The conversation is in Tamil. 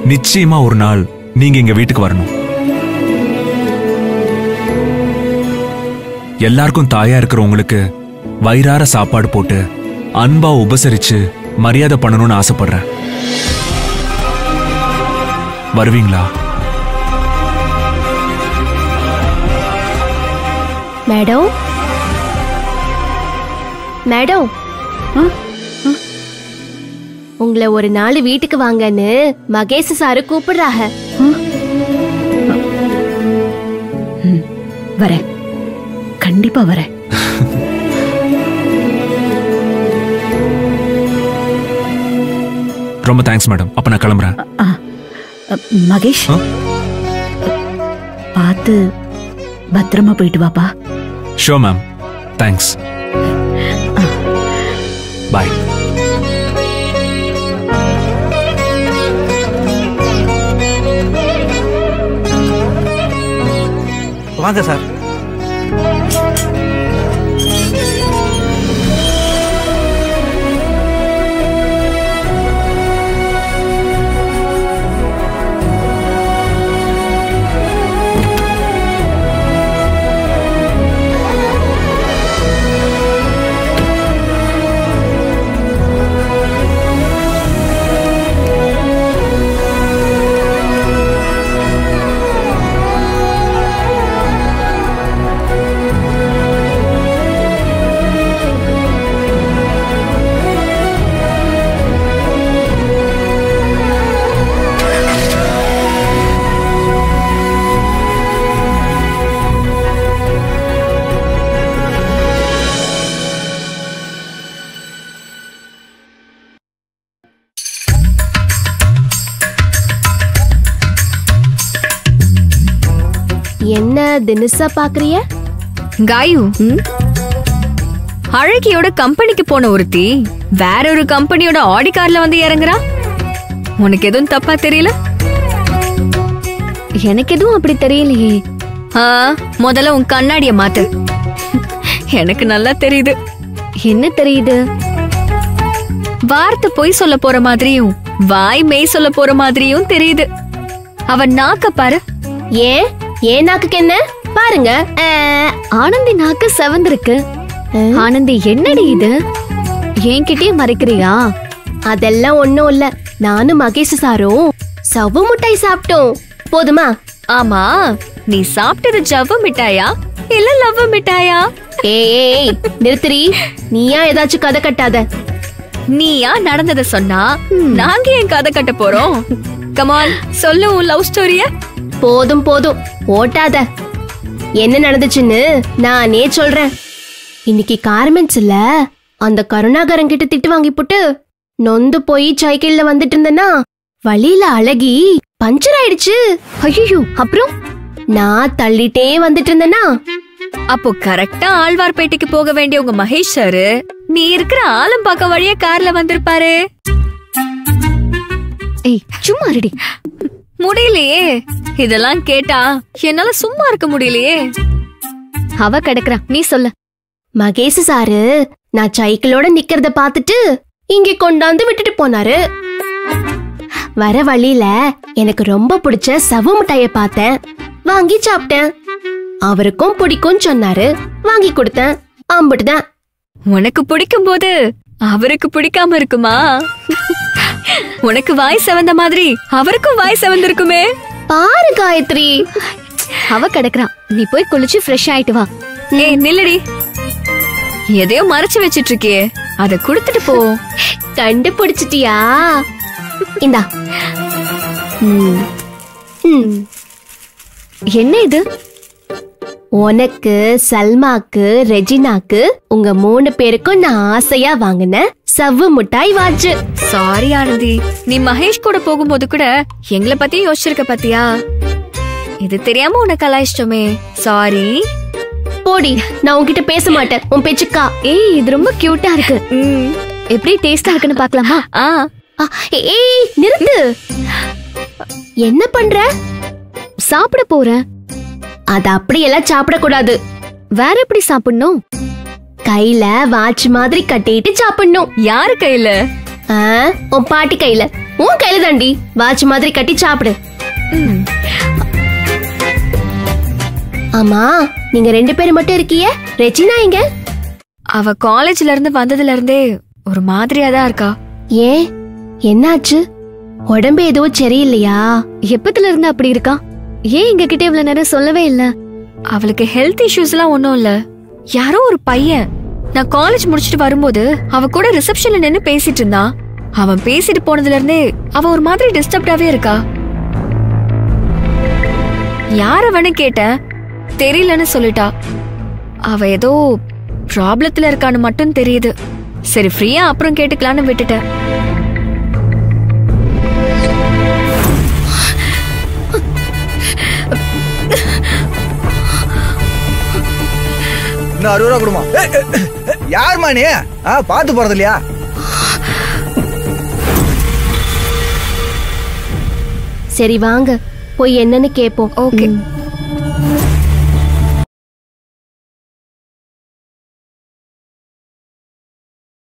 நிச்சயமா ஒரு நாள் நீங்க எங்க வீட்டுக்கு வரணும் எல்லாருக்கும் தாயா இருக்கிற உங்களுக்கு வயிறார சாப்பாடு போட்டு அன்பா உபசரிச்சு மரியாதை பண்ணணும்னு ஆசைப்படுறேன் வருவீங்களா மேடம் மேடம் உங்களை ஒரு நாள் வீட்டுக்கு வாங்கன்னு மகேஷ் சாரு கூப்பிடுறாங்க வரேன் கண்டிப்பா வரேன் ரொம்ப தேங்க்ஸ் மேடம் அப்ப நான் கிளம்புறேன் ஆ, அ, மகேஷ் ஆ? பார்த்து பத்திரமா போயிட்டு வாப்பா ஷோ மேம் தேங்க்ஸ் பாய் வாங்க சார் என்ன தினுசா பாக்குறிய காயு அழகியோட கம்பெனிக்கு போன ஒருத்தி வேற ஒரு கம்பெனியோட ஆடி கார்ல வந்து இறங்குறா உனக்கு எதுவும் தப்பா தெரியல எனக்கு எதுவும் அப்படி தெரியலையே ஆ, முதல்ல உன் கண்ணாடிய மாத்து எனக்கு நல்லா தெரியுது என்ன தெரியுது வார்த்தை பொய் சொல்ல போற மாதிரியும் வாய் மெய் சொல்ல போற மாதிரியும் தெரியுது அவ நாக்க பாரு ஏன் ஏன் நாக்குக்கு என்ன பாருங்க ஆனந்தி நாக்கு செவந்திருக்கு ஆனந்தி என்னடி இது என்கிட்டயே மறைக்கிறியா அதெல்லாம் ஒண்ணும் இல்ல நானும் மகேஷ் சாரும் சவ்வு முட்டாய் சாப்பிட்டோம் போதுமா ஆமா நீ சாப்பிட்டது ஜவ்வு மிட்டாயா இல்ல லவ் மிட்டாயா ஏய் ஏய், ஏய் நிறுத்துறி நீயா ஏதாச்சும் கதை கட்டாத நீயா நடந்தத சொன்னா நாங்க ஏன் கதை கட்ட போறோம் கமான் சொல்லு உன் லவ் ஸ்டோரிய போதும் போதும் ஓட்டாத என்ன நடந்துச்சுன்னு நானே சொல்றேன் இன்னைக்கு கார்மெண்ட்ஸ்ல அந்த கருணாகரன் கிட்ட திட்டு வாங்கி போட்டு நொந்து போய் சைக்கிள்ல வந்துட்டு இருந்தேன்னா வழியில அழகி பஞ்சர் ஆயிடுச்சு ஐயோ அப்புறம் நான் தள்ளிட்டே வந்துட்டு இருந்தேன்னா அப்போ கரெக்டா ஆழ்வார்பேட்டைக்கு போக வேண்டிய உங்க மகேஷ் சாரு நீ இருக்கிற ஆலம்பாக்கம் வழியா கார்ல வந்திருப்பாரு ஏய் சும்மா இருடி முடியலையே இதெல்லாம் கேட்டா என்னால சும்மா இருக்க முடியலையே அவ கிடக்குறா நீ சொல்லு மகேஷ் சாரு நான் சைக்கிளோட நிக்கிறத பார்த்துட்டு இங்க கொண்டாந்து விட்டுட்டு போனாரு வர வழியில எனக்கு ரொம்ப பிடிச்ச சவு மிட்டாய பார்த்தேன் வாங்கி சாப்பிட்டேன் அவருக்கும் பிடிக்கும் சொன்னாரு வாங்கி கொடுத்தேன் அம்பிட்டுதான் உனக்கு பிடிக்கும் போது அவருக்கு பிடிக்காம இருக்குமா உனக்கு வாய் செவந்த மாதிரி அவருக்கும் வாய் செவந்திருக்குமே பாரு காயத்ரி அவ கிடக்குறா நீ போய் குளிச்சு ஃப்ரெஷ் ஆயிட்டு வா ஏய் நில்லடி எதையோ மறைச்சு வச்சிட்டு இருக்கியே அத குடுத்துட்டு போ கண்டுபிடிச்சிட்டியா இந்தா ம். ம். என்ன இது உனக்கு சல்மாக்கு ரெஜினாக்கு உங்க மூணு பேருக்கும் நான் ஆசையா வாங்கின சவ்வு மிட்டாய் வாட்சு சாரி ஆனந்தி நீ மகேஷ் கூட போகும்போது கூட எங்களை பத்தி யோசிச்சிருக்க பாத்தியா இது தெரியாம உனக்கு கலாயிச்சிட்டோமே சாரி போடி நான் உன்கிட்ட பேச மாட்டேன் உன் பேச்சுக்கா ஏய் இது ரொம்ப கியூட்டா இருக்கு எப்படி டேஸ்டா இருக்குன்னு பார்க்கலாமா ஆ ஆ, ஏய் நிறுத்து என்ன பண்ற சாப்பிட போறேன் அது அப்படியெல்லாம் சாப்பிடக்கூடாது வேற எப்படி சாப்பிடணும் கையில வாட்ச் மாதிரி கட்டிட்டு சாப்பிடணும் யாரு கையில ஆ, உன் பாட்டி கையில உன் கையில தாண்டி வாட்ச் மாதிரி கட்டி சாப்பிடு ம். ஆமா நீங்க ரெண்டு பேரும் மட்டும் இருக்கீங்க ரெச்சினா எங்க அவ காலேஜ்ல இருந்து வந்ததுல இருந்தே ஒரு மாதிரியா தான் இருக்கா ஏன் என்னாச்சு உடம்பு ஏதோ சரியில்லையா எப்பத்துல இருந்து அப்படி இருக்கா ஏன் எங்க கிட்ட இவ்வளவு நேரம் சொல்லவே இல்ல அவளுக்கு ஹெல்த் இஷ்யூஸ் எல்லாம் ஒண்ணும் இல்ல யாரோ ஒரு பையன் நான் காலேஜ் முடிச்சிட்டு வரும்போது அவ கூட ரிசப்ஷன்ல நின்னு பேசிட்டு இருந்தான் அவன் பேசிட்டு போனதுல இருந்தே அவ ஒரு மாதிரி டிஸ்டர்ப்டாவே இருக்கா யார வேணு கேட்டேன் தெரியலன்னு சொல்லிட்டா அவ ஏதோ ப்ராப்ளத்துல இருக்கான்னு மட்டும் தெரியுது சரி ஃப்ரீயா அப்புறம் கேட்டுக்கலான்னு விட்டுட்டேன் இன்னும் அறுபது ரூபா கொடுமா ஏய், ஏய், ஏய், யாரும்மா நீ ஆ பார்த்து போறது இல்லையா சரி வாங்க போய் என்னன்னு கேப்போம் ஓகே ம்.